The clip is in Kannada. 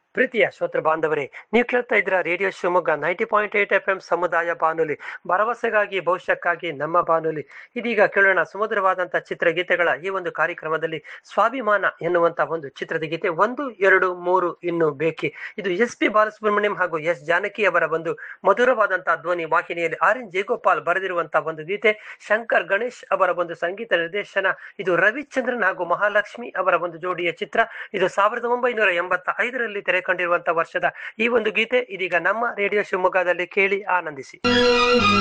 ಪ್ರೀತಿಯ ಶ್ರೋತೃ ಬಾಂಧವರೇ ನೀವು ಕೇಳ್ತಾ ಇದ್ದೀರಾ radio Shivamogga ninety point eight F M ಸಮುದಾಯ ಬಾನುಲಿ ಭರವಸೆಗಾಗಿ ಭವಿಷ್ಯಕ್ಕಾಗಿ ನಮ್ಮ ಬಾನುಲಿ ಇದೀಗ ಕೇಳೋಣ ಸುಮಧುರವಾದಂಥ ಚಿತ್ರಗೀತೆಗಳ ಈ ಒಂದು ಕಾರ್ಯಕ್ರಮದಲ್ಲಿ ಸ್ವಾಭಿಮಾನ ಎನ್ನುವಂತ ಒಂದು ಚಿತ್ರದ ಗೀತೆ ಒಂದು ಎರಡು ಮೂರು ಇನ್ನು ಬೇಕಿ ಇದು ಎಸ್ ಪಿ ಬಾಲಸುಬ್ರಹ್ಮಣ್ಯಂ ಹಾಗೂ ಎಸ್ ಜಾನಕಿ ಅವರ ಒಂದು ಮಧುರವಾದಂತಹ ಧ್ವನಿ ವಾಹಿನಿಯಲ್ಲಿ ಆರ್ ಎನ್ ಜೇಗೋಪಾಲ್ ಬರೆದಿರುವಂತಹ ಒಂದು ಗೀತೆ ಶಂಕರ್ ಗಣೇಶ್ ಅವರ ಒಂದು ಸಂಗೀತ ನಿರ್ದೇಶನ ಇದು ರವಿಚಂದ್ರನ್ ಹಾಗೂ ಮಹಾಲಕ್ಷ್ಮಿ ಅವರ ಒಂದು ಜೋಡಿಯ ಚಿತ್ರ ಇದು ಸಾವಿರದ ಒಂಬೈನೂರ ಎಂಬತ್ತ ಐದರಲ್ಲಿ ತೆರೆ ಕಂಡಿರುವಂತಹ ವರ್ಷದ ಈ ಒಂದು ಗೀತೆ ಇದೀಗ ನಮ್ಮ ರೇಡಿಯೋ ಶಿವಮೊಗ್ಗದಲ್ಲಿ ಕೇಳಿ ಆನಂದಿಸಿ